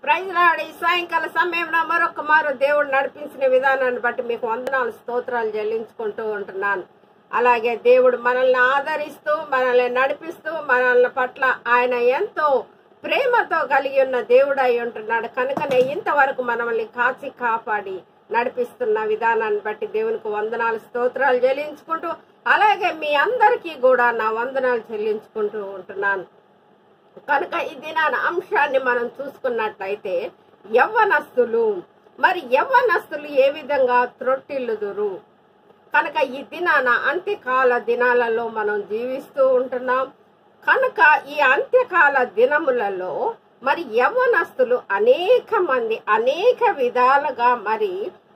ప్రైజ్లాడి సాయంకాల సమయంలో మరొక మారు దేవుడు నడిపించిన విధానాన్ని బట్టి మీకు వందనాలు స్తోత్రాలు చెల్లించుకుంటూ ఉంటున్నాను అలాగే దేవుడు మనల్ని ఆదరిస్తూ మనల్ని నడిపిస్తూ మనల్ని పట్ల ఆయన ఎంతో ప్రేమతో కలిగి ఉన్న దేవుడు అయి ఉంటున్నాడు కనుకనే ఇంతవరకు మనల్ని కాచి కాపాడి నడిపిస్తున్న విధానాన్ని బట్టి దేవునికి వందనాలు స్తోత్రాలు చెల్లించుకుంటూ అలాగే మీ అందరికీ కూడా నా వందనాలు చెల్లించుకుంటూ ఉంటున్నాను కనుక ఈ దినాన అంశాన్ని మనం చూసుకున్నట్లయితే యవ్వనస్తులు మరి యవ్వనస్తులు ఏ విధంగా త్రొట్టిల్లుదురు కనుక ఈ దినాన అంత్యకాల దినాలలో మనం జీవిస్తూ ఉంటున్నాం కనుక ఈ అంత్యకాల దినములలో మరి యవ్వనస్తులు అనేక మంది అనేక విధాలుగా మరి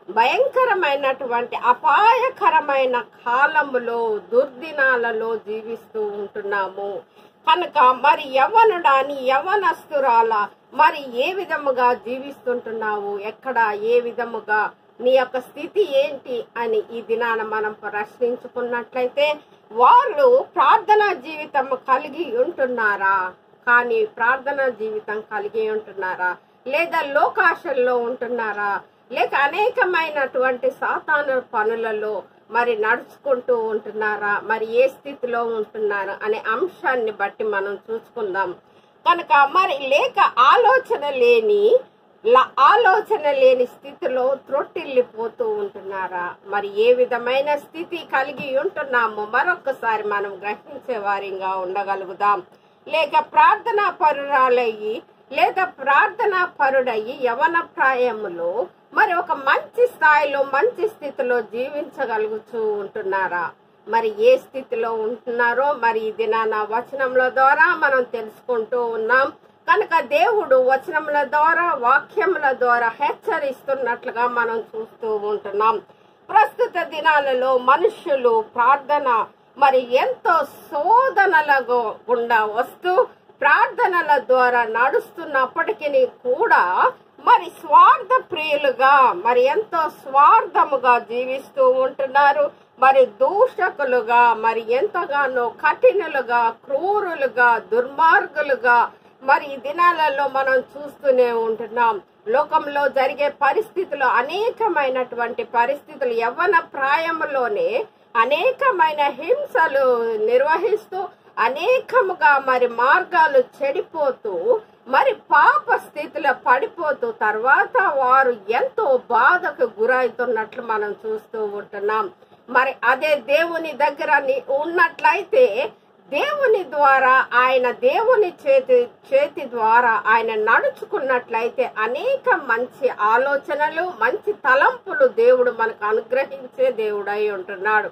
భయంకరమైనటువంటి అపాయకరమైన కాలములో దుర్దినాలలో జీవిస్తూ ఉంటున్నాము కనుక మరి యవ్వనుడాని యవ్వనస్తురాల మరి ఏ విధముగా జీవిస్తుంటున్నావు ఎక్కడ ఏ విధముగా నీ యొక్క స్థితి ఏంటి అని ఈ దినాన మనం ప్రశ్నించుకున్నట్లయితే వాళ్ళు ప్రార్థనా జీవితం కలిగి ఉంటున్నారా కానీ ప్రార్థనా జీవితం కలిగి ఉంటున్నారా లేదా లోకాశల్లో ఉంటున్నారా లేక అనేకమైనటువంటి సాతాను పనులలో మరి నడుచుకుంటూ ఉంటున్నారా మరి ఏ స్థితిలో ఉంటున్నారు అనే అంశాన్ని బట్టి మనం చూసుకుందాం కనుక మరి లేక ఆలోచన లేని ల- ఆలోచన లేని స్థితిలో త్రొట్టిల్లిపోతూ ఉంటున్నారా మరి ఏ విధమైన స్థితి కలిగి ఉంటున్నామో మరొకసారి మనం గ్రహించే వారిగా ఉండగలుగుదాం లేక ప్రార్థనా పరురాలయ్యి లేదా ప్రార్థనా పరుడయ్యి యవన ప్రాయములో మరి ఒక మంచి స్థాయిలో మంచి స్థితిలో జీవించగలుగుతూ ఉంటున్నారా మరి ఏ స్థితిలో ఉంటున్నారో మరి ఈ దినాన వచనముల ద్వారా మనం తెలుసుకుంటూ ఉన్నాం కనుక దేవుడు వచనముల ద్వారా వాక్యముల ద్వారా హెచ్చరిస్తున్నట్లుగా మనం చూస్తూ ఉంటున్నాం ప్రస్తుత దినాలలో మనుషులు ప్రార్థన మరి ఎంతో శోధనల గు- గుండా వస్తూ ప్రార్థనల ద్వారా నడుస్తున్నప్పటికీ కూడా మరి స్వార్థ ప్రియులుగా మరి ఎంతో స్వార్థముగా జీవిస్తూ ఉంటున్నారు మరి దూషకులుగా మరి ఎంతగానో కఠినులుగా క్రూరులుగా దుర్మార్గులుగా మరి ఈ దినాలలో మనం చూస్తూనే ఉంటున్నాం లోకంలో జరిగే పరిస్థితులు అనేకమైనటువంటి పరిస్థితులు యవ్వన ప్రాయములోనే అనేకమైన హింసలు నిర్వహిస్తూ అనేకముగా మరి మార్గాలు చెడిపోతూ మరి పాప స్థితిలో పడిపోతూ తర్వాత వారు ఎంతో బాధకు గురవుతున్నట్లు మనం చూస్తూ ఉంటున్నాం మరి అదే దేవుని దగ్గర ని- ఉన్నట్లయితే దేవుని ద్వారా ఆయన దేవుని చేతి చేతి ద్వారా ఆయన నడుచుకున్నట్లయితే అనేక మంచి ఆలోచనలు మంచి తలంపులు దేవుడు మనకు అనుగ్రహించే దేవుడై ఉంటున్నాడు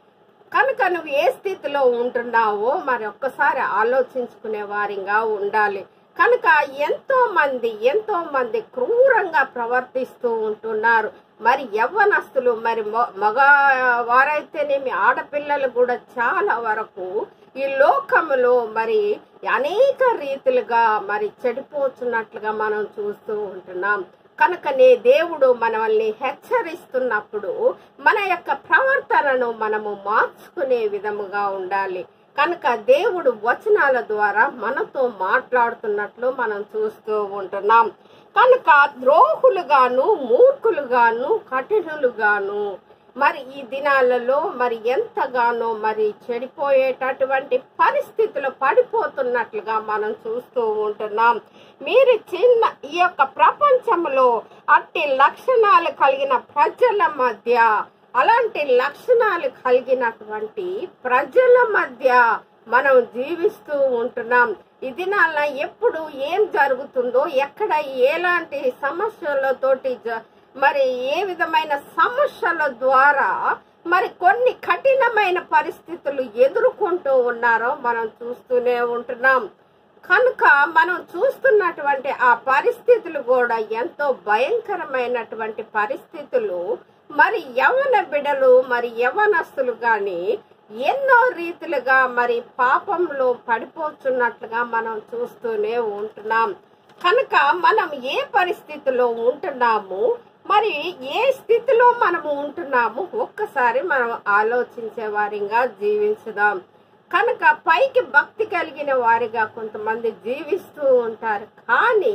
కనుక నువ్వు ఏ స్థితిలో ఉంటున్నావో మరి ఒక్కసారి ఆలోచించుకునే వారిగా ఉండాలి కనుక ఎంతో మంది ఎంతో మంది క్రూరంగా ప్రవర్తిస్తూ ఉంటున్నారు మరి యవ్వనస్తులు మరి మొ- మగ వారైతేనేమి ఆడపిల్లలు కూడా చాలా వరకు ఈ లోకములో మరి అనేక రీతిలుగా మరి చెడిపోతున్నట్లుగా మనం చూస్తూ ఉంటున్నాం కనుకనే దేవుడు మనల్ని హెచ్చరిస్తున్నప్పుడు మన యొక్క ప్రవర్తనను మనము మార్చుకునే విధముగా ఉండాలి కనుక దేవుడు వచనాల ద్వారా మనతో మాట్లాడుతున్నట్లు మనం చూస్తూ ఉంటున్నాం కనుక ద్రోహులుగాను మూర్ఖులుగాను కఠినులుగాను మరి ఈ దినాలలో మరి ఎంతగానో మరి చెడిపోయేటటువంటి పరిస్థితులు పడిపోతున్నట్లుగా మనం చూస్తూ ఉంటున్నాం మీరు చిన్న ఈ యొక్క ప్రపంచంలో అట్టి లక్షణాలు కలిగిన ప్రజల మధ్య అలాంటి లక్షణాలు కలిగినటువంటి ప్రజల మధ్య మనం జీవిస్తూ ఉంటున్నాం ఈ దినాల ఎప్పుడు ఏం జరుగుతుందో ఎక్కడ ఎలాంటి సమస్యలతోటి జ- మరి ఏ విధమైన సమస్యల ద్వారా మరి కొన్ని కఠినమైన పరిస్థితులు ఎదుర్కొంటూ ఉన్నారో మనం చూస్తూనే ఉంటున్నాం కనుక మనం చూస్తున్నటువంటి ఆ పరిస్థితులు కూడా ఎంతో భయంకరమైనటువంటి పరిస్థితులు మరి యవన బిడలు మరి యవనస్తులు గాని ఎన్నో రీతిలుగా మరి పాపంలో పడిపోతున్నట్లుగా మనం చూస్తూనే ఉంటున్నాం కనుక మనం ఏ పరిస్థితిలో ఉంటున్నాము మరి ఏ స్థితిలో మనము ఉంటున్నాము ఒక్కసారి మనం ఆలోచించే వారిగా జీవించుదాం కనుక పైకి భక్తి కలిగిన వారిగా కొంతమంది జీవిస్తూ ఉంటారు కానీ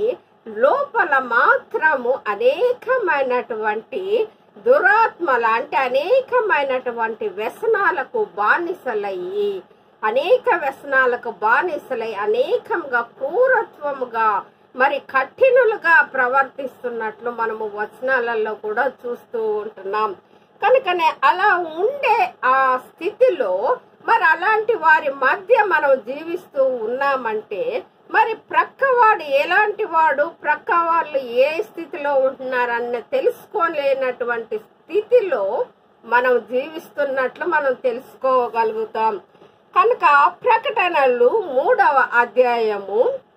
లోపల మాత్రము అనేకమైనటువంటి దురాత్మల అంటే అనేకమైనటువంటి వ్యసనాలకు బానిసలయ్యి అనేక వ్యసనాలకు బానిసలై అనేకంగా క్రూరత్వముగా మరి కఠినులుగా ప్రవర్తిస్తున్నట్లు మనము వచనాలలో కూడా చూస్తూ ఉంటున్నాం కనుకనే అలా ఉండే ఆ స్థితిలో మరి అలాంటి వారి మధ్య మనం జీవిస్తూ ఉన్నామంటే మరి ప్రక్కవాడు ఎలాంటి వాడు ప్రక్క వాళ్ళు ఏ స్థితిలో ఉంటున్నారన్న తెలుసుకోలేనటువంటి స్థితిలో మనం జీవిస్తున్నట్లు మనం తెలుసుకోగలుగుతాం కనుక ప్రకటనలు మూడవ అధ్యాయము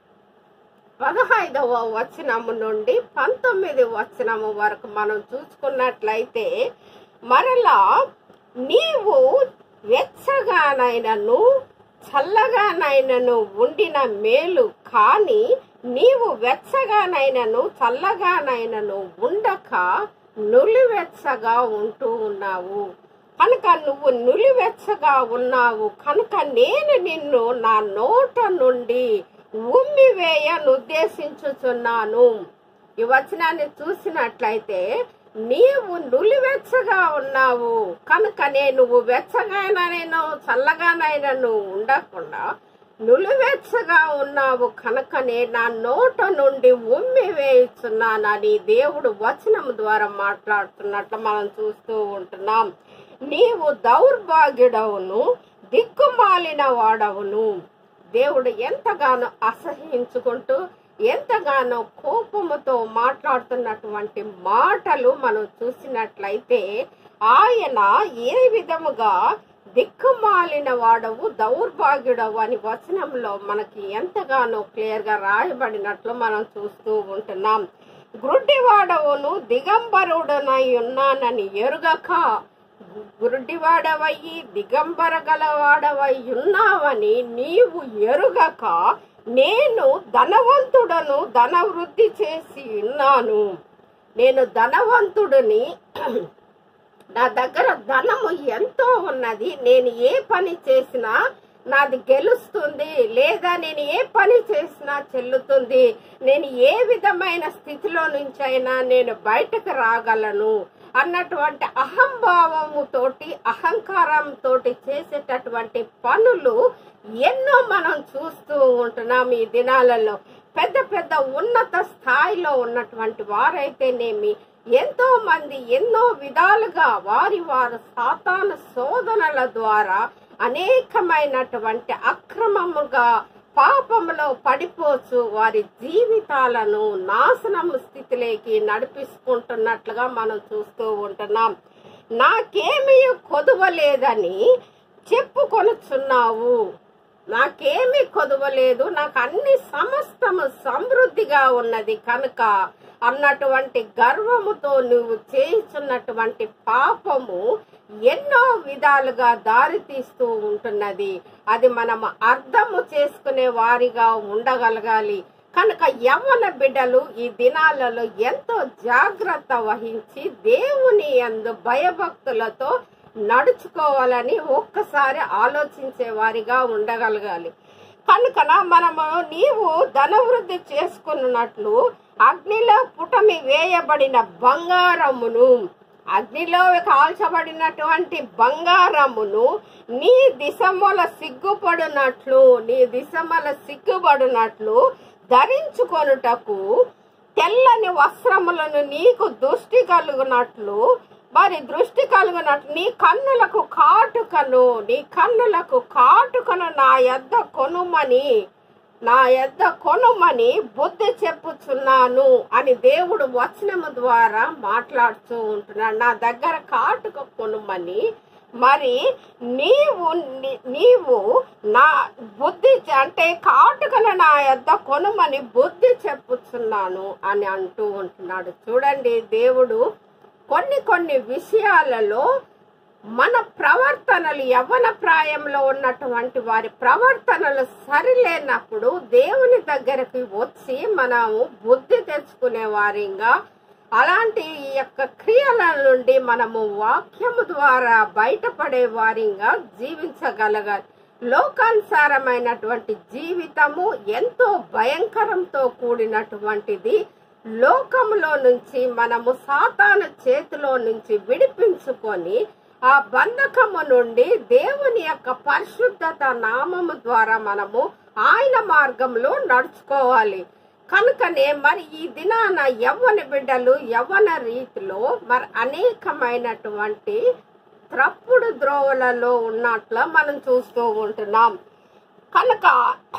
పదహైదవ వచనము నుండి పంతొమ్మిది వచనము వరకు మనం చూసుకున్నట్లయితే మరలా నీవు వెచ్చగానైనను చల్లగానైనను ఉండిన మేలు కాని నీవు వెచ్చగానైనను చల్లగానైనను ఉండక నులివెచ్చగా ఉంటూ ఉన్నావు కనుక నువ్వు నులివెచ్చగా ఉన్నావు కనుక నేను నిన్ను నా నోట నుండి ఉమ్మివేయను ఉద్దేశించుచున్నాను ఈ వచనాన్ని చూసినట్లయితే నీవు నులివెచ్చగా ఉన్నావు కనుక నేను నువ్వు వెచ్చగానైనా చల్లగానైనా నువ్వు ఉండకుండా నులివెచ్చగా ఉన్నావు కనుకనే నా నోట నుండి ఉమ్మి వేయుచున్నానని దేవుడు వచనం ద్వారా మాట్లాడుతున్నట్లు మనం చూస్తూ ఉంటున్నాం నీవు దౌర్భాగ్యుడవును దిక్కుమాలిన వాడవును దేవుడు ఎంతగానో అసహించుకుంటూ ఎంతగానో కోపముతో మాట్లాడుతున్నటువంటి మాటలు మనం చూసినట్లయితే ఆయన ఏ విధముగా దిక్కుమాలిన వాడవు దౌర్భాగ్యుడవు అని వచనంలో మనకి ఎంతగానో క్లియర్ గా రాయబడినట్లు మనం చూస్తూ ఉంటున్నాం గ్రుడ్డివాడవును దిగంబరుడనై ఉన్నానని ఎరుగక గురుడివాడవయ్యి దిగంబర గలవాడవై ఉన్నావని నీవు ఎరుగక నేను ధనవంతుడను ధనవృద్ధి చేసి ఉన్నాను నేను ధనవంతుడిని నా దగ్గర ధనము ఎంతో ఉన్నది నేను ఏ పని చేసినా నాది గెలుస్తుంది లేదా నేను ఏ పని చేసినా చెల్లుతుంది నేను ఏ విధమైన స్థితిలో నుంచైనా నేను బయటకు రాగలను అన్నటువంటి అహంభావము తోటి అహంకారం తోటి చేసేటటువంటి పనులు ఎన్నో మనం చూస్తూ ఉంటున్నాం ఈ దినాలలో పెద్ద పెద్ద ఉన్నత స్థాయిలో ఉన్నటువంటి వారైతేనేమి ఎంతో మంది ఎన్నో విధాలుగా వారి వారి సాతాన శోధనల ద్వారా అనేకమైనటువంటి అక్రమముగా పాపములో పడిపోచు వారి జీవితాలను నాశనము స్థితిలోకి నడిపిస్తుంటున్నట్లుగా మనం చూస్తూ ఉంటున్నాం నాకేమీ కొదవలేదని చెప్పుకొనుచున్నావు నాకేమీ కొదవలేదు నాకు అన్ని సమస్తము సమృద్ధిగా ఉన్నది కనుక అన్నటువంటి గర్వముతో నువ్వు చేస్తున్నటువంటి పాపము ఎన్నో విధాలుగా దారి తీస్తూ ఉంటున్నది అది మనం అర్థము చేసుకునే వారిగా ఉండగలగాలి కనుక యవ్వన బిడ్డలు ఈ దినాలలో ఎంతో జాగ్రత్త వహించి దేవుని యందు భయభక్తులతో నడుచుకోవాలని ఒక్కసారి ఆలోచించే వారిగా ఉండగలగాలి కనుకన మనము నీవు ధనవృద్ధి చేసుకున్నట్లు అగ్నిలో పుటమి వేయబడిన బంగారమును అగ్నిలో కాల్చబడినటువంటి బంగారమును నీ దిశముల సిగ్గుపడినట్లు నీ దిశముల సిగ్గుపడినట్లు ధరించుకొనుటకు తెల్లని వస్త్రములను నీకు దృష్టి కలుగునట్లు మరి దృష్టి కలుగునట్లు నీ కన్నులకు కాటుకను నీ కన్నులకు కాటుకను నా యొద్ద కొనుమని నా యొద్ద కొనుమని బుద్ధి చెప్పుచున్నాను అని దేవుడు వచనము ద్వారా మాట్లాడుతూ ఉంటున్నాడు నా దగ్గర కాటుక కొనుమని మరి నీవు ని- నీవు నా బుద్ధి చె- అంటే కాటుకను నా యొద్ద కొనుమని బుద్ధి చెప్పుచున్నాను అని అంటూ ఉంటున్నాడు చూడండి దేవుడు కొన్ని కొన్ని విషయాలలో మన ప్రవర్తనలు యవ్వన ప్రాయంలో ఉన్నటువంటి వారి ప్రవర్తనలు సరిలేనప్పుడు దేవుని దగ్గరికి వచ్చి మనము బుద్ధి తెచ్చుకునే వారిగా అలాంటి ఈ యొక్క క్రియల నుండి మనము వాక్యము ద్వారా బయటపడే వారిగా జీవించగలగాలి లోకానుసారమైనటువంటి జీవితము ఎంతో భయంకరంతో కూడినటువంటిది లోకములో నుంచి మనము సాతాను చేతిలో నుంచి విడిపించుకొని ఆ బంధకము నుండి దేవుని యొక్క పరిశుద్ధత నామము ద్వారా మనము ఆయన మార్గంలో నడుచుకోవాలి కనుకనే మరి ఈ దినాన యవ్వన బిడ్డలు యవ్వన రీతిలో మరి అనేకమైనటువంటి త్రప్పుడు ద్రోవలలో ఉన్నట్ల మనం చూస్తూ ఉంటున్నాం కనుక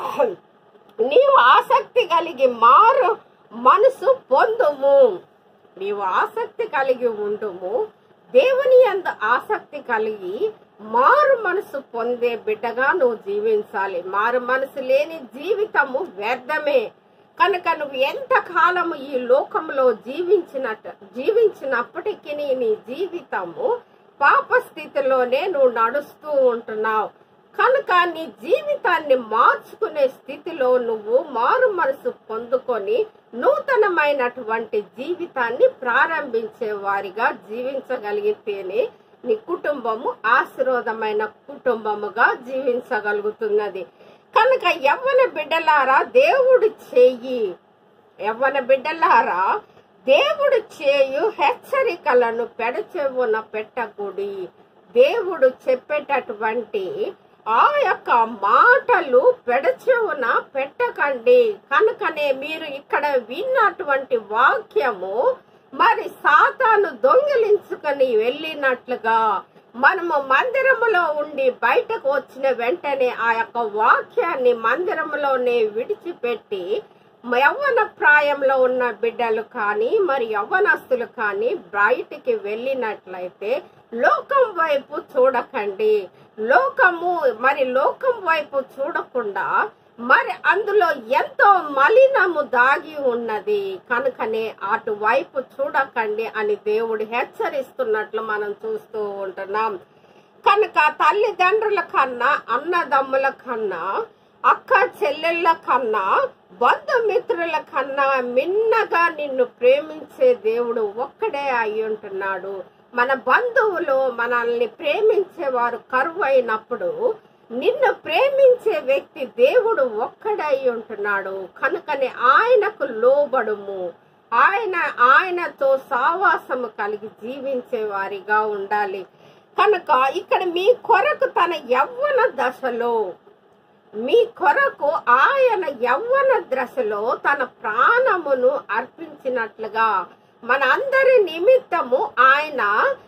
నీవు ఆసక్తి కలిగి మారు మనసు పొందుము నీవు ఆసక్తి కలిగి ఉండుము దేవుని అందు ఆసక్తి కలిగి మారు మనసు పొందే బిడ్డగా నువ్వు జీవించాలి మారు మనసు లేని జీవితము వ్యర్థమే కనుక నువ్వు ఎంత కాలము ఈ లోకంలో జీవించినట్టు జీవించినప్పటికీ నీ జీవితము పాప స్థితిలోనే నువ్వు నడుస్తూ ఉంటున్నావు కనుక నీ జీవితాన్ని మార్చుకునే స్థితిలో నువ్వు మారు మనసు పొందుకొని నూతనమైనటువంటి జీవితాన్ని ప్రారంభించే వారిగా జీవించగలిగితేనే నీ కుటుంబము ఆశీర్వాదమైన కుటుంబముగా జీవించగలుగుతున్నది కనుక యవ్వన బిడ్డలారా దేవుడు చెయ్యి యవ్వన బిడ్డలారా దేవుడు చేయు హెచ్చరికలను పెడచెవున పెట్టకుడి దేవుడు చెప్పేటటువంటి ఆ యొక్క మాటలు పెడచెవున పెట్టకండి కనుకనే మీరు ఇక్కడ విన్నటువంటి వాక్యము మరి సాతాను దొంగిలించుకొని వెళ్ళినట్లుగా మనము మందిరములో ఉండి బయటకు వచ్చిన వెంటనే ఆ యొక్క వాక్యాన్ని మందిరములోనే విడిచిపెట్టి యవ్వన ప్రాయంలో ఉన్న బిడ్డలు కానీ మరి యవ్వనస్తులు కానీ బయటికి వెళ్ళినట్లయితే లోకం వైపు చూడకండి లోకము మరి లోకం వైపు చూడకుండా మరి అందులో ఎంతో మలినము దాగి ఉన్నది కనుకనే అటువైపు చూడకండి అని దేవుడు హెచ్చరిస్తున్నట్లు మనం చూస్తూ ఉంటున్నాం కనుక తల్లిదండ్రుల కన్నా అన్నదమ్ముల కన్నా అక్క చెల్లెళ్ళ కన్నా బంధుమిత్రుల కన్నా మిన్నగా నిన్ను ప్రేమించే దేవుడు ఒక్కడే అయి ఉంటున్నాడు మన బంధువులు మనల్ని ప్రేమించేవారు కరువు అయినప్పుడు నిన్ను ప్రేమించే వ్యక్తి దేవుడు ఒక్కడై ఉంటున్నాడు కనుకనే ఆయనకు లోబడుము ఆయన ఆయనతో సావాసము కలిగి జీవించే వారిగా ఉండాలి కనుక ఇక్కడ మీ కొరకు తన యవ్వన దశలో మీ కొరకు ఆయన యవ్వన దశలో తన ప్రాణమును అర్పించినట్లుగా మన అందరి నిమిత్తము ఆయన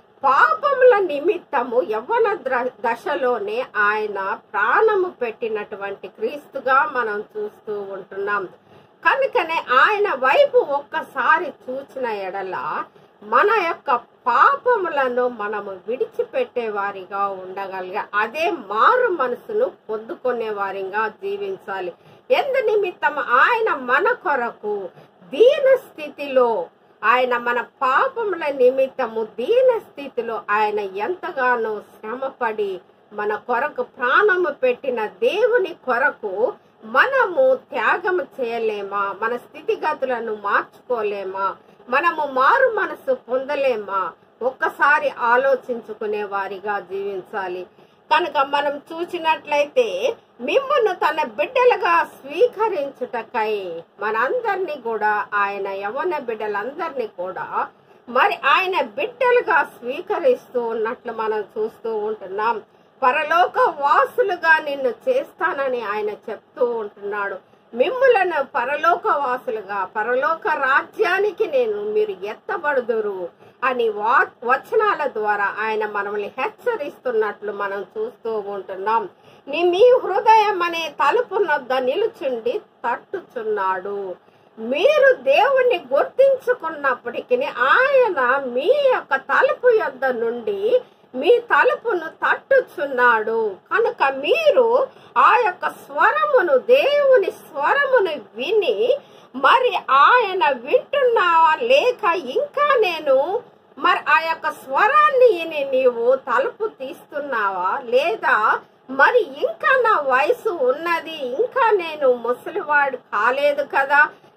పాపముల నిమిత్తము యవ్వన ద్ర- దశలోనే ఆయన ప్రాణము పెట్టినటువంటి క్రీస్తుగా మనం చూస్తూ ఉంటున్నాం కనుకనే ఆయన వైపు ఒక్కసారి చూచిన ఎడల మన యొక్క పాపములను మనము విడిచిపెట్టే వారిగా ఉండగలిగా అదే మారు మనసును పొందుకునే వారిగా జీవించాలి ఎందు నిమిత్తం ఆయన మన కొరకు దీన స్థితిలో ఆయన మన పాపముల నిమిత్తము దీన స్థితిలో ఆయన ఎంతగానో శ్రమపడి మన కొరకు ప్రాణము పెట్టిన దేవుని కొరకు మనము త్యాగం చేయలేమా మన స్థితిగతులను మార్చుకోలేమా మనము మారు మనసు పొందలేమా ఒక్కసారి ఆలోచించుకునే వారిగా జీవించాలి కనుక మనం చూసినట్లయితే మిమ్మల్ని తన బిడ్డలుగా స్వీకరించుటకై మనందరినీ కూడా ఆయన యవన బిడ్డలందరినీ కూడా మరి ఆయన బిడ్డలుగా స్వీకరిస్తూ ఉన్నట్లు మనం చూస్తూ ఉంటున్నాం పరలోక వాసులుగా నిన్ను చేస్తానని ఆయన చెప్తూ ఉంటున్నాడు మిమ్ములను పరలోక వాసులుగా పరలోక రాజ్యానికి నేను మీరు ఎత్తబడుదురు అని వా వచనాల ద్వారా ఆయన మనల్ని హెచ్చరిస్తున్నట్లు మనం చూస్తూ ఉంటున్నాం నీ మీ హృదయం అనే తలుపు నొద్ద నిలుచుండి తట్టుచున్నాడు మీరు దేవుణ్ణి గుర్తించుకున్నప్పటికీ ఆయన మీ యొక్క తలుపు యొద్ద నుండి మీ తలుపును తట్టుచున్నాడు కనుక మీరు ఆ యొక్క స్వరమును దేవుని స్వరమును విని మరి ఆయన వింటున్నావా లేక ఇంకా నేను మరి ఆ యొక్క స్వరాన్ని విని నీవు తలుపు తీస్తున్నావా లేదా మరి ఇంకా నా వయసు ఉన్నది ఇంకా నేను ముసలివాడు కాలేదు కదా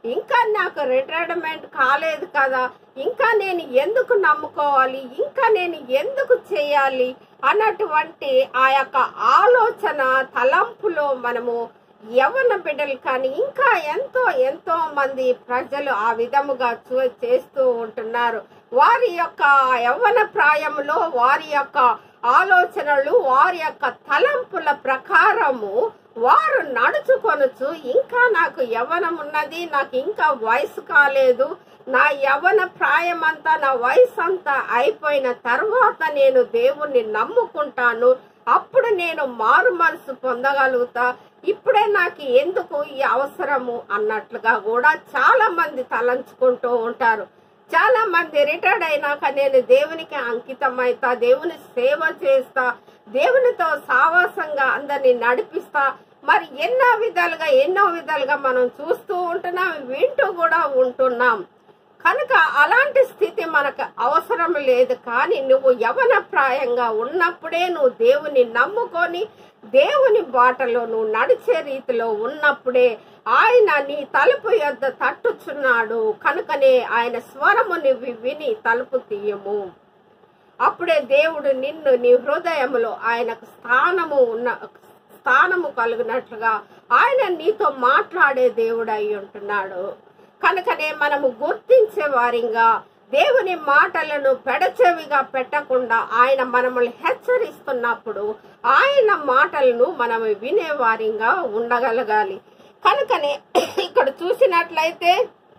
ఇంకా నాకు రిటైర్మెంట్ కాలేదు కదా ఇంకా నేను ఎందుకు నమ్ముకోవాలి ఇంకా నేను ఎందుకు చేయాలి అన్నటువంటి ఆ యొక్క ఆలోచన తలంపులో మనము యవన బిడ్డలు కానీ ఇంకా ఎంతో ఎంతో మంది ప్రజలు ఆ విధముగా చూ చేస్తూ ఉంటున్నారు వారి యొక్క యవ్వన ప్రాయంలో వారి యొక్క ఆలోచనలు వారి యొక్క తలంపుల ప్రకారము వారు నడుచుకొనొచ్చు ఇంకా నాకు యవ్వనం ఉన్నది నాకు ఇంకా వయసు కాలేదు నా యవ్వన ప్రాయం అంతా నా వయసు అంతా అయిపోయిన తర్వాత నేను దేవుణ్ణి నమ్ముకుంటాను అప్పుడు నేను మారు మనసు పొందగలుగుతా ఇప్పుడే నాకు ఎందుకు ఈ అవసరము అన్నట్లుగా కూడా చాలా మంది తలంచుకుంటూ ఉంటారు చాలా మంది రిటైర్డ్ అయినాక నేను దేవునికి అంకితం అవుతా దేవుని సేవ చేస్తా దేవునితో సావాసంగా అందరిని నడిపిస్తా మరి ఎన్నో విధాలుగా ఎన్నో విధాలుగా మనం చూస్తూ ఉంటున్నాం వింటూ కూడా ఉంటున్నాం కనుక అలాంటి స్థితి మనకు అవసరం లేదు కానీ నువ్వు యవన ప్రాయంగా ఉన్నప్పుడే నువ్వు దేవుని నమ్ముకొని దేవుని బాటలో నువ్వు నడిచే రీతిలో ఉన్నప్పుడే ఆయన నీ తలుపు యొద్ద తట్టుచున్నాడు కనుకనే ఆయన స్వరము నువ్వు విని తలుపు తీయము అప్పుడే దేవుడు నిన్ను నీ హృదయములో ఆయనకు స్థానము ఉన్న స్థానము కలిగినట్లుగా ఆయన నీతో మాట్లాడే దేవుడు అయి ఉంటున్నాడు కనుకనే మనము గుర్తించే వారిగా దేవుని మాటలను పెడచెవిగా పెట్టకుండా ఆయన మనల్ని హెచ్చరిస్తున్నప్పుడు ఆయన మాటలను మనం వినేవారిగా ఉండగలగాలి కనుకనే ఇక్కడ చూసినట్లయితే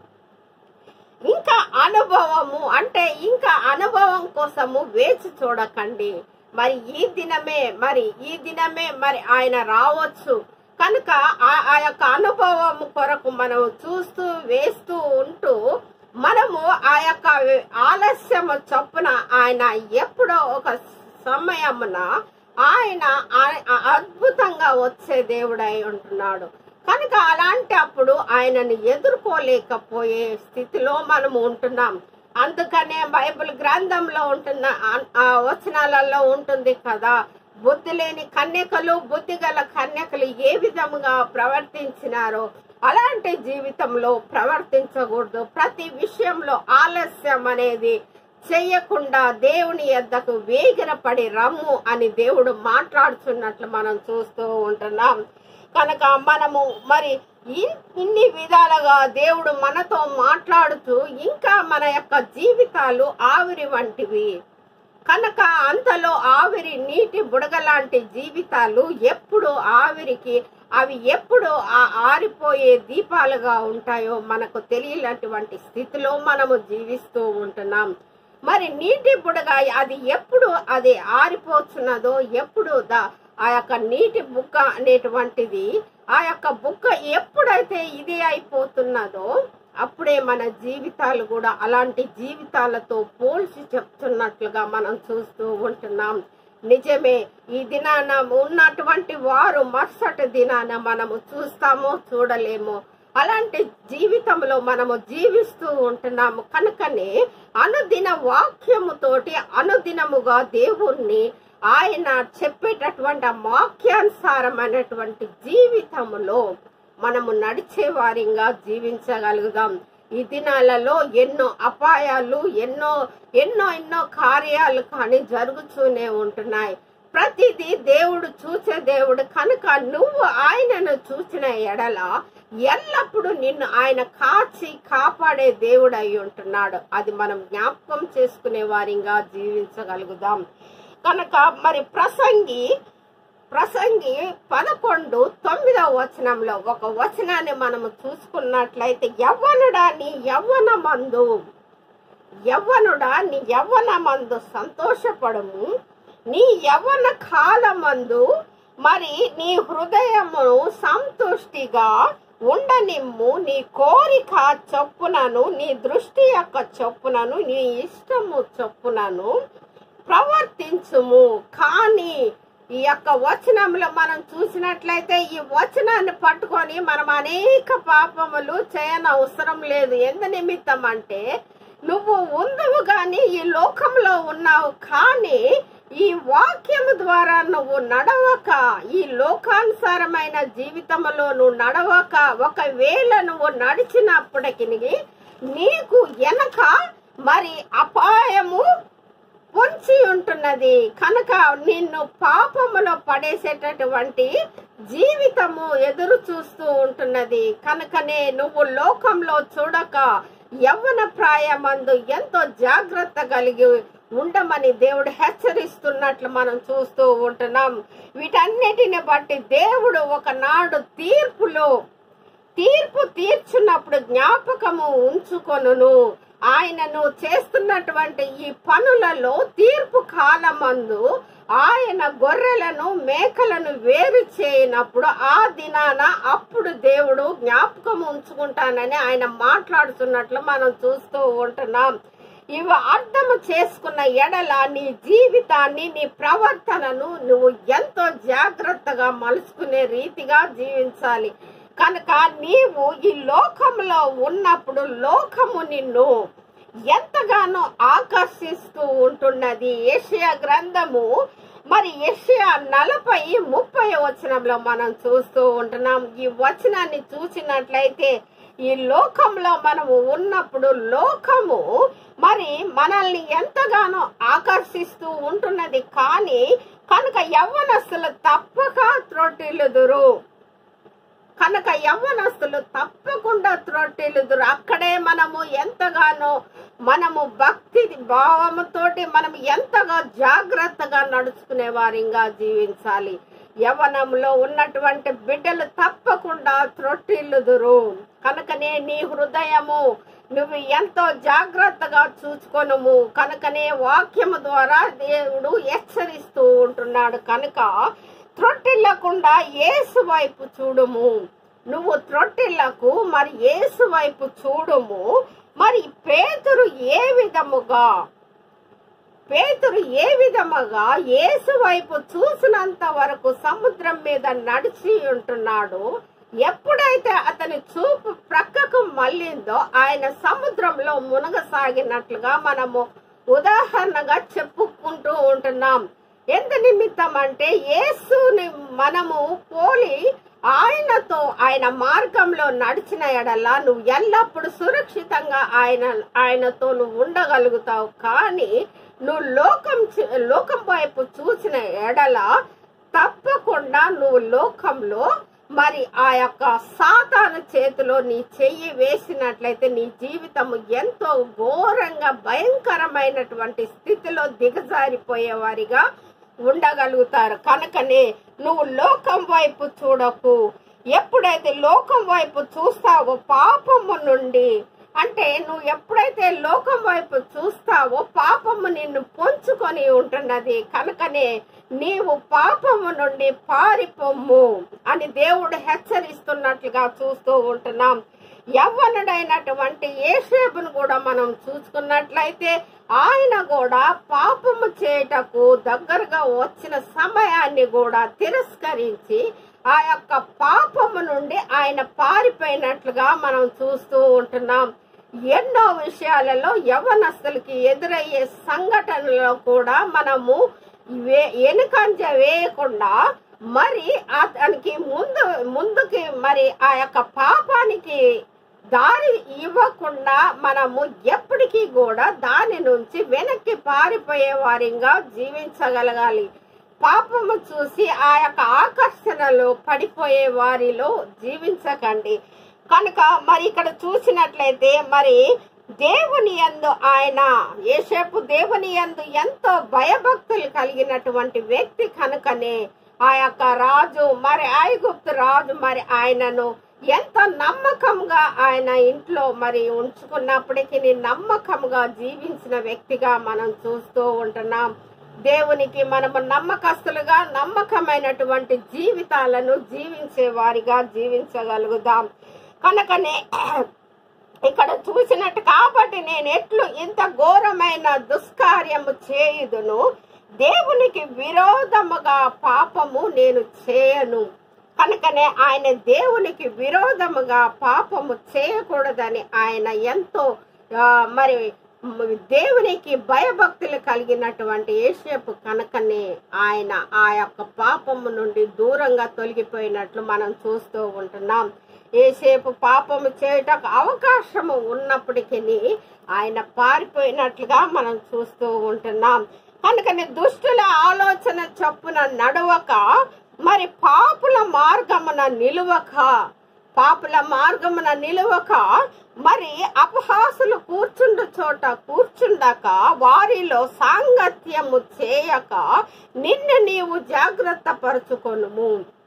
ఇంకా అనుభవము అంటే ఇంకా అనుభవం కోసము వేచి చూడకండి మరి ఈ దినమే మరి ఈ దినమే మరి ఆయన రావచ్చు కనుక ఆ- ఆ యొక్క అనుభవం కొరకు మనం చూస్తూ వేస్తూ ఉంటూ మనము ఆ యొక్క ఆలస్యము చొప్పున ఆయన ఎప్పుడో ఒక సమయమున ఆయన ఆ- అద్భుతంగా వచ్చే దేవుడై ఉంటున్నాడు కనుక అలాంటి అప్పుడు ఆయనను ఎదుర్కోలేకపోయే స్థితిలో మనము ఉంటున్నాం అందుకనే బైబిల్ గ్రంథంలో ఉంటున్న ఆ- ఆ వచనాలలో ఉంటుంది కదా బుద్ధి లేని కన్యకలు బుద్ధి గల కన్యకలు ఏ విధముగా ప్రవర్తించినారో అలాంటి జీవితంలో ప్రవర్తించకూడదు ప్రతి విషయంలో ఆలస్యం అనేది చెయ్యకుండా దేవుని యొద్దకు వేగిరపడి రమ్ము అని దేవుడు మాట్లాడుతున్నట్లు మనం చూస్తూ ఉంటున్నాం కనుక మనము మరి ఇన్- ఇన్ని విధాలుగా దేవుడు మనతో మాట్లాడుతూ ఇంకా మన యొక్క జీవితాలు ఆవిరి వంటివి కనుక అంతలో ఆవిరి నీటి బుడగలాంటి జీవితాలు ఎప్పుడు ఆవిరికి అవి ఎప్పుడు ఆ ఆరిపోయే దీపాలుగా ఉంటాయో మనకు తెలియనటువంటి స్థితిలో మనము జీవిస్తూ ఉంటున్నాం మరి నీటి బుడగ అది ఎప్పుడు అది ఆరిపోతున్నదో ఎప్పుడు దా ఆ యొక్క నీటి బుక్క అనేటువంటిది ఆ యొక్క బుక్క ఎప్పుడైతే ఇది అయిపోతున్నదో అప్పుడే మన జీవితాలు కూడా అలాంటి జీవితాలతో పోల్చి చెప్తున్నట్లుగా మనం చూస్తూ ఉంటున్నాం నిజమే ఈ దినాన ఉన్నటువంటి వారు మరుసటి దినాన మనము చూస్తామో చూడలేమో అలాంటి జీవితంలో మనము జీవిస్తూ ఉంటున్నాము కనుకనే అనుదిన వాక్యముతోటి అనుదినముగా దేవుణ్ణి ఆయన చెప్పేటటువంటి ఆ వాక్యానుసారమైనటువంటి జీవితములో మనము నడిచే వారిగా జీవించగలుగుదాం ఈ దినాలలో ఎన్నో అపాయాలు ఎన్నో ఎన్నో ఎన్నో కార్యాలు కానీ జరుగుతూనే ఉంటున్నాయి ప్రతిదీ దేవుడు చూసే దేవుడు కనుక నువ్వు ఆయనను చూసిన ఎడల ఎల్లప్పుడూ నిన్ను ఆయన కాచి కాపాడే దేవుడు అయి ఉంటున్నాడు అది మనం జ్ఞాపకం చేసుకునే వారిగా జీవించగలుగుదాం కనుక మరి ప్రసంగి ప్రసంగి పదకొండు తొమ్మిదవ వచనంలో ఒక వచనాన్ని మనము చూసుకున్నట్లయితే యవ్వనుడా నీ యవ్వన మందు యవ్వనుడా నీ యవ్వన మందు సంతోషపడము నీ యవ్వన కాలమందు మరి నీ హృదయమును సంతుష్టిగా ఉండనిమ్ము నీ కోరిక చొప్పునను నీ దృష్టి యొక్క చొప్పునను నీ ఇష్టము చొప్పునను ప్రవర్తించుము కానీ ఈ యొక్క వచనంలో మనం చూసినట్లయితే ఈ వచనాన్ని పట్టుకొని మనం అనేక పాపములు చేయనవసరం లేదు ఎందు నిమిత్తం అంటే నువ్వు ఉందవు గాని ఈ లోకంలో ఉన్నావు కానీ ఈ వాక్యము ద్వారా నువ్వు నడవక ఈ లోకానుసారమైన జీవితంలో నువ్వు నడవక ఒకవేళ నువ్వు నడిచినప్పటికి నీకు వెనక మరి అపాయము పొంచి ఉంటున్నది కనుక నిన్ను పాపములో పడేసేటటువంటి జీవితము ఎదురు చూస్తూ ఉంటున్నది కనుకనే నువ్వు లోకంలో చూడక యవ్వన ప్రాయమందు ఎంతో జాగ్రత్త కలిగి ఉండమని దేవుడు హెచ్చరిస్తున్నట్లు మనం చూస్తూ ఉంటున్నాం వీటన్నిటిని బట్టి దేవుడు ఒకనాడు తీర్పులో తీర్పు తీర్చున్నప్పుడు జ్ఞాపకము ఉంచుకొనును ఆయనను చేస్తున్నటువంటి ఈ పనులలో తీర్పు కాలమందు ఆయన గొర్రెలను మేకలను వేరు చేయనప్పుడు ఆ దినాన అప్పుడు దేవుడు జ్ఞాపకం ఉంచుకుంటానని ఆయన మాట్లాడుతున్నట్లు మనం చూస్తూ ఉంటున్నాం ఇవి అర్థము చేసుకున్న ఎడల నీ జీవితాన్ని నీ ప్రవర్తనను నువ్వు ఎంతో జాగ్రత్తగా మలుచుకునే రీతిగా జీవించాలి కనుక నీవు ఈ లోకంలో ఉన్నప్పుడు లోకము నిన్ను ఎంతగానో ఆకర్షిస్తూ ఉంటున్నది ఏషియా గ్రంథము మరి ఏషియా నలభై ముప్పై వచనంలో మనం చూస్తూ ఉంటున్నాం ఈ వచనాన్ని చూసినట్లయితే ఈ లోకంలో మనము ఉన్నప్పుడు లోకము మరి మనల్ని ఎంతగానో ఆకర్షిస్తూ ఉంటున్నది కానీ కనుక యవ్వనస్తులు తప్పక త్రొట్టిల్లుదురు కనుక యవ్వనస్తులు తప్పకుండా త్రొట్టిల్లుదురు అక్కడే మనము ఎంతగానో మనము భక్తి భావముతోటి మనం ఎంతగా జాగ్రత్తగా నడుచుకునే వారిగా జీవించాలి యవనంలో ఉన్నటువంటి బిడ్డలు తప్పకుండా త్రొట్టిల్లుదురు కనుకనే నీ హృదయము నువ్వు ఎంతో జాగ్రత్తగా చూసుకొనుము కనుకనే వాక్యము ద్వారా దేవుడు హెచ్చరిస్తూ ఉంటున్నాడు కనుక త్రొట్టిల్లకుండా ఏసు వైపు చూడుము నువ్వు త్రొట్టిల్లకు మరి ఏసు వైపు చూడుము మరి పేతురు ఏ విధముగా పేతురు ఏ విధముగా యేసు వైపు చూసినంత వరకు సముద్రం మీద నడిచి ఉంటున్నాడు ఎప్పుడైతే అతని చూపు ప్రక్కకు మళ్ళిందో ఆయన సముద్రంలో మునగసాగినట్లుగా మనము ఉదాహరణగా చెప్పుకుంటూ ఉంటున్నాం ఎందు నిమిత్తం అంటే యేసుని మనము పోలి ఆయనతో ఆయన మార్గంలో నడిచిన ఎడలా నువ్వు ఎల్లప్పుడూ సురక్షితంగా ఆయన ఆయనతో నువ్వు ఉండగలుగుతావు కానీ నువ్వు లోకం చే- లోకం వైపు చూసిన ఎడల తప్పకుండా నువ్వు లోకంలో మరి ఆ యొక్క సాతాను చేతిలో నీ చెయ్యి వేసినట్లయితే నీ జీవితం ఎంతో ఘోరంగా భయంకరమైనటువంటి స్థితిలో దిగజారిపోయేవారిగా ఉండగలుగుతారు కనుకనే నువ్వు లోకం వైపు చూడకు ఎప్పుడైతే లోకం వైపు చూస్తావో పాపము నుండి అంటే నువ్వు ఎప్పుడైతే లోకం వైపు చూస్తావో పాపము నిన్ను పొంచుకొని ఉంటున్నది కనుకనే నీవు పాపము నుండి పారిపోమ్ము అని దేవుడు హెచ్చరిస్తున్నట్లుగా చూస్తూ ఉంటున్నాం యవ్వనుడైనటువంటి ఏషేపును కూడా మనం చూసుకున్నట్లయితే ఆయన కూడా పాపము చేయటకు దగ్గరగా వచ్చిన సమయాన్ని కూడా తిరస్కరించి ఆ యొక్క పాపము నుండి ఆయన పారిపోయినట్లుగా మనం చూస్తూ ఉంటున్నాం ఎన్నో విషయాలలో యవనస్తులకి ఎదురయ్యే సంఘటనలో కూడా మనము వే- వెనుకంజ వేయకుండా మరి అతనికి ముందు ముందుకి మరి ఆ యొక్క పాపానికి దారి ఇవ్వకుండా మనము ఎప్పటికీ కూడా దాని నుంచి వెనక్కి పారిపోయే వారిగా జీవించగలగాలి పాపము చూసి ఆ యొక్క ఆకర్షణలో పడిపోయే వారిలో జీవించకండి కనుక మరి ఇక్కడ చూసినట్లయితే మరి దేవుని యందు ఆయన ఏసేపు దేవుని యందు ఎంతో భయభక్తులు కలిగినటువంటి వ్యక్తి కనుకనే ఆ యొక్క రాజు మరి ఐగుప్తు రాజు మరి ఆయనను ఎంత నమ్మకంగా ఆయన ఇంట్లో మరి ఉంచుకున్నప్పటికీ నమ్మకంగా జీవించిన వ్యక్తిగా మనం చూస్తూ ఉంటున్నాం దేవునికి మనము నమ్మకస్తులుగా నమ్మకమైనటువంటి జీవితాలను జీవించే వారిగా జీవించగలుగుదాం కనుకనే ఇక్కడ చూసినట్టు కాబట్టి నేను ఎట్లు ఇంత ఘోరమైన దుష్కార్యము చేయుదును దేవునికి విరోధముగా పాపము నేను చేయను కనుకనే ఆయన దేవునికి విరోధముగా పాపము చేయకూడదని ఆయన ఎంతో ఆ, మరి మ్, దేవునికి భయభక్తులు కలిగినటువంటి ఏషేపు కనుకనే ఆయన ఆ యొక్క పాపము నుండి దూరంగా తొలగిపోయినట్లు మనం చూస్తూ ఉంటున్నాం ఏసేపు పాపము చేయటకు అవకాశము ఉన్నప్పటికీ ఆయన పారిపోయినట్లుగా మనం చూస్తూ ఉంటున్నాం కనుకని దుష్టుల ఆలోచన చొప్పున నడవక మరి పాపుల మార్గమున నిలువక పాపుల మార్గమున నిలువక మరి అపహాసులు కూర్చుండు చోట కూర్చుండక వారిలో సాంగత్యము చేయక నిన్ను నీవు జాగ్రత్త పరుచుకొనుము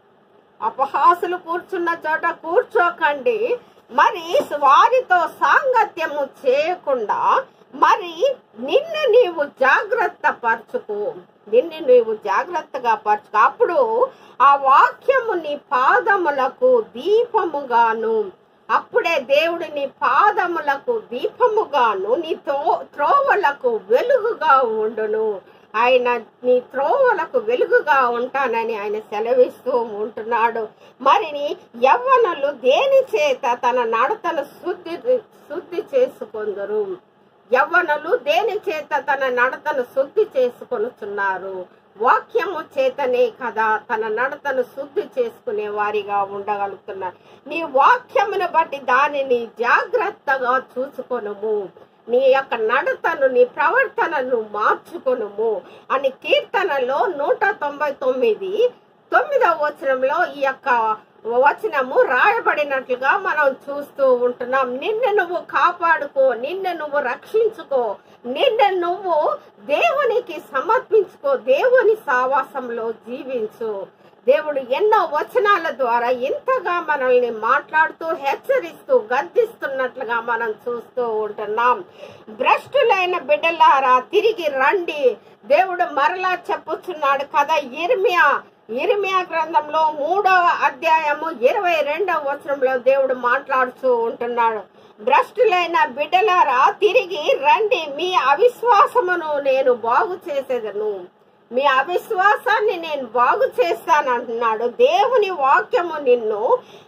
అపహాసులు కూర్చున్న చోట కూర్చోకండి మరి వారితో సాంగత్యము చేయకుండా మరి నిన్ను నీవు జాగ్రత్త పరచుకో నిన్ను నీవు జాగ్రత్తగా పరచుకో అప్పుడు ఆ వాక్యము నీ పాదములకు దీపముగాను అప్పుడే దేవుడు నీ పాదములకు దీపముగాను నీ తో త్రోవలకు వెలుగుగా ఉండును ఆయన నీ త్రోవలకు వెలుగుగా ఉంటానని ఆయన సెలవిస్తూ ఉంటున్నాడు మరి యవ్వనులు దేని చేత తన నడతను శుద్ధి శుద్ధి చేసుకొందరు యవ్వనులు దేని చేత తన నడతను శుద్ధి చేసుకొనుచున్నారు వాక్యము చేతనే కదా తన నడతను శుద్ధి చేసుకునే వారిగా ఉండగలుగుతున్నారు నీ వాక్యమును బట్టి దానిని జాగ్రత్తగా చూసుకొనుము నీ యొక్క నడతను నీ ప్రవర్తనను మార్చుకొనుము అని కీర్తనలో నూట తొంభై తొమ్మిది తొమ్మిదవ వచనంలో ఈ యొక్క వచనము రాయబడినట్లుగా మనం చూస్తూ ఉంటున్నాం నిన్ను నువ్వు కాపాడుకో నిన్ను నువ్వు రక్షించుకో నిన్ను నువ్వు దేవునికి సమర్పించుకో దేవుని సావాసంలో జీవించు దేవుడు ఎన్నో వచనాల ద్వారా ఇంతగా మనల్ని మాట్లాడుతూ హెచ్చరిస్తూ గద్దిస్తున్నట్లుగా మనం చూస్తూ ఉంటున్నాం భ్రష్టులైన బిడ్డలారా తిరిగి రండి దేవుడు మరలా చెప్పుచున్నాడు కదా ఇర్మియా ఇర్మియా గ్రంథంలో మూడవ అధ్యాయము ఇరవై రెండవ వచనంలో దేవుడు మాట్లాడుతూ ఉంటున్నాడు భ్రష్టులైన బిడ్డలారా తిరిగి రండి మీ అవిశ్వాసమును నేను బాగు చేసేదను మీ అవిశ్వాసాన్ని నేను బాగు చేస్తాను అంటున్నాడు దేవుని వాక్యము నిన్ను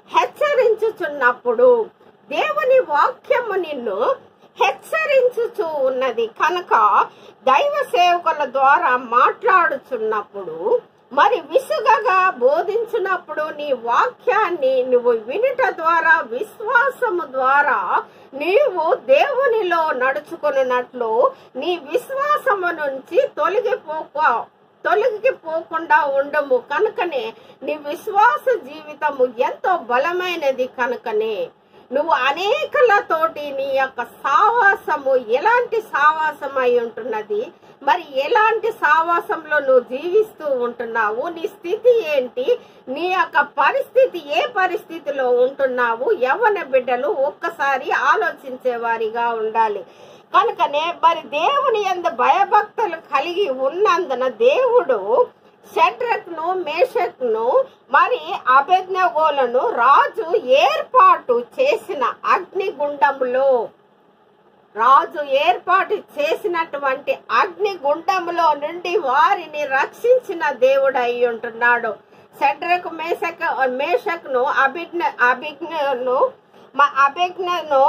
హెచ్చరించుచున్నప్పుడు దేవుని వాక్యము నిన్ను హెచ్చరించుచు ఉన్నది కనుక దైవ సేవకుల ద్వారా మాట్లాడుచున్నప్పుడు మరి విసుగగా బోధించినప్పుడు నీ వాక్యాన్ని నువ్వు వినుట ద్వారా విశ్వాసము ద్వారా నీవు దేవునిలో నడుచుకున్నట్లు నీ విశ్వాసము నుంచి తొలగిపోక తొలగిపోకుండా ఉండము కనుకనే నీ విశ్వాస జీవితము ఎంతో బలమైనది కనుకనే నువ్వు అనేకలతోటి నీ యొక్క సావాసము ఎలాంటి సావాసం అయి ఉంటున్నది మరి ఎలాంటి సావాసంలో నువ్వు జీవిస్తూ ఉంటున్నావు నీ స్థితి ఏంటి నీ యొక్క పరిస్థితి ఏ పరిస్థితిలో ఉంటున్నావు యవ్వన బిడ్డలు ఒక్కసారి ఆలోచించే వారిగా ఉండాలి కనుకనే మరి దేవుని ఎందు భయభక్తులు కలిగి ఉన్నందున దేవుడు షడ్రక్ను మేషక్ను మరి అభిజ్ఞగోలను రాజు ఏర్పాటు చేసిన అగ్నిగుండములో రాజు ఏర్పాటు చేసినటువంటి అగ్నిగుండములో నుండి వారిని రక్షించిన దేవుడు అయి ఉంటున్నాడు షడ్రకు మేషక్ మేషక్ను అభిజ్ఞ అభిజ్ఞను మా అభిజ్ఞను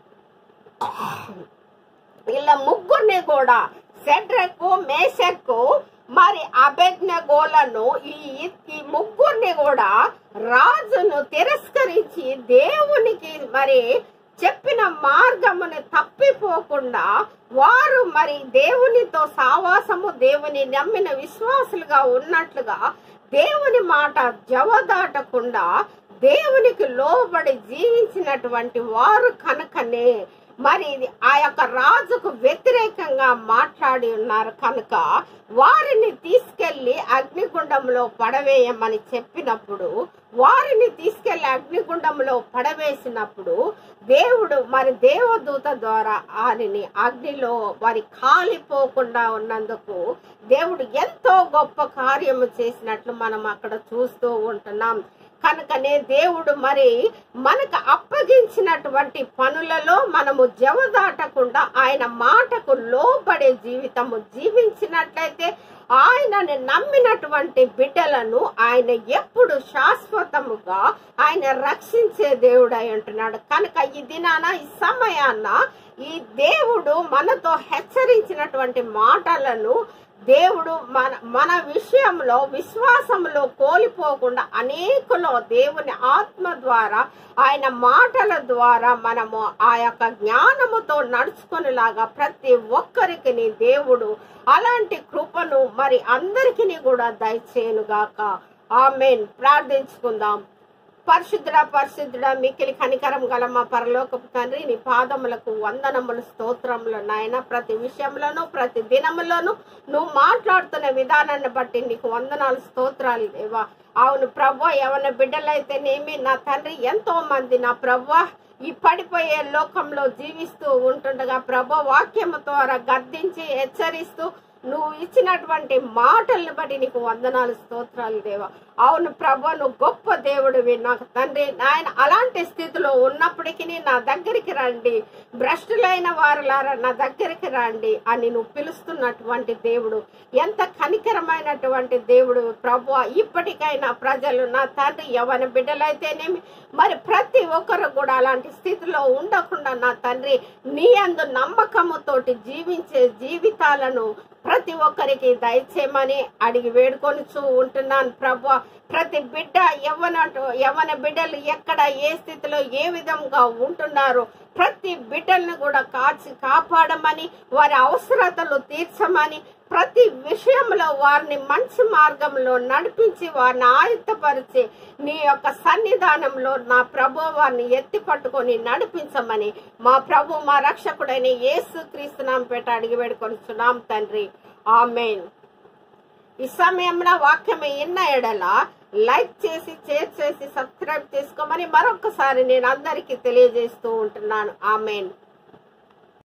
వీళ్ళ ముగ్గురిని కూడా సెడ్రకు మేషక్కు మరి అభిజ్ఞగోలను ఈ ఈ ముగ్గురిని కూడా రాజును తిరస్కరించి దేవునికి మరి చెప్పిన మార్గమును తప్పిపోకుండా వారు మరి దేవునితో సావాసము దేవుని నమ్మిన విశ్వాసులుగా ఉన్నట్లుగా దేవుని మాట జవదాటకుండా దేవునికి లోబడి జీవించినటువంటి వారు కనుకనే మరి ఇది ఆ యొక్క రాజుకు వ్యతిరేకంగా మాట్లాడి ఉన్నారు కనుక వారిని తీసుకెళ్లి అగ్నిగుండంలో పడవేయమని చెప్పినప్పుడు వారిని తీసుకెళ్లి అగ్నిగుండంలో పడవేసినప్పుడు దేవుడు మరి దేవదూత ద్వారా వారిని అగ్నిలో వారి కాలిపోకుండా ఉన్నందుకు దేవుడు ఎంతో గొప్ప కార్యము చేసినట్లు మనం అక్కడ చూస్తూ ఉంటున్నాం కనుకనే దేవుడు మరి మనకు అప్పగించినటువంటి పనులలో మనము జవదాటకుండా ఆయన మాటకు లోబడే జీవితము జీవించినట్లయితే ఆయనని నమ్మినటువంటి బిడ్డలను ఆయన ఎప్పుడు శాశ్వతముగా ఆయన రక్షించే దేవుడు అయి ఉంటున్నాడు కనుక ఈ దినాన ఈ సమయాన్న ఈ దేవుడు మనతో హెచ్చరించినటువంటి మాటలను దేవుడు మన మన విషయంలో విశ్వాసంలో కోల్పోకుండా అనేకులో దేవుని ఆత్మ ద్వారా ఆయన మాటల ద్వారా మనము ఆ యొక్క జ్ఞానముతో నడుచుకునేలాగా ప్రతి ఒక్కరికి దేవుడు అలాంటి కృపను మరి అందరికీ కూడా దయచేయునుగాక ఆమెన్ ప్రార్థించుకుందాం పరిశుద్ధుడ పరిశుద్ధుడ మిక్కిలి కనికరం గల మా పరలోకపు తండ్రి నీ పాదములకు వందనములు స్తోత్రములు నాయన ప్రతి విషయంలోనూ ప్రతి దినములోనూ నువ్వు మాట్లాడుతున్న విధానాన్ని బట్టి నీకు వందనాలు స్తోత్రాలు దేవా అవును ప్రభు ఎవరి బిడ్డలైతేనేమి నా తండ్రి ఎంతో మంది నా ప్రభు ఈ పడిపోయే లోకంలో జీవిస్తూ ఉంటుండగా ప్రభు వాక్యము ద్వారా గద్దించి హెచ్చరిస్తూ నువ్వు ఇచ్చినటువంటి మాటలను బట్టి నీకు వందనాలు స్తోత్రాలు దేవా అవును ప్రభు నువ్వు గొప్ప దేవుడివి నాకు తండ్రి ఆయన అలాంటి స్థితిలో ఉన్నప్పటికీ నా దగ్గరికి రండి భ్రష్టులైన వారులారా నా దగ్గరికి రండి అని నువ్వు పిలుస్తున్నటువంటి దేవుడు ఎంత కనికరమైనటువంటి దేవుడు ప్రభు ఇప్పటికైనా ప్రజలు నా తండ్రి ఎవరి బిడ్డలైతేనేమి మరి ప్రతి ఒక్కరు కూడా అలాంటి స్థితిలో ఉండకుండా నా తండ్రి నీ అందు నమ్మకముతోటి జీవించే జీవితాలను ప్రతి ఒక్కరికి దయచేయమని అడిగి వేడుకొనిచూ ఉంటున్నాను ప్రభు ప్రతి బిడ్డ యవ్వన యవ్వన బిడ్డలు ఎక్కడ ఏ స్థితిలో ఏ విధంగా ఉంటున్నారో ప్రతి బిడ్డలను కూడా కాచి కాపాడమని వారి అవసరతలు తీర్చమని ప్రతి విషయంలో వారిని మంచి మార్గంలో నడిపించి వారిని ఆయుత్తపరిచి నీ యొక్క సన్నిధానంలో నా ప్రభు వారిని ఎత్తి పట్టుకొని నడిపించమని మా ప్రభు మా రక్షకుడైన యేసు క్రీస్తునాం పేట అడిగి వేడుకొనిచున్నాం తండ్రి ఆమెన్ ఈ సమయంలో వాక్యం ఎన్న ఎడల లైక్ చేసి షేర్ చేసి సబ్స్క్రైబ్ చేసుకోమని మరొకసారి నేను అందరికీ తెలియజేస్తూ ఉంటున్నాను ఆమెన్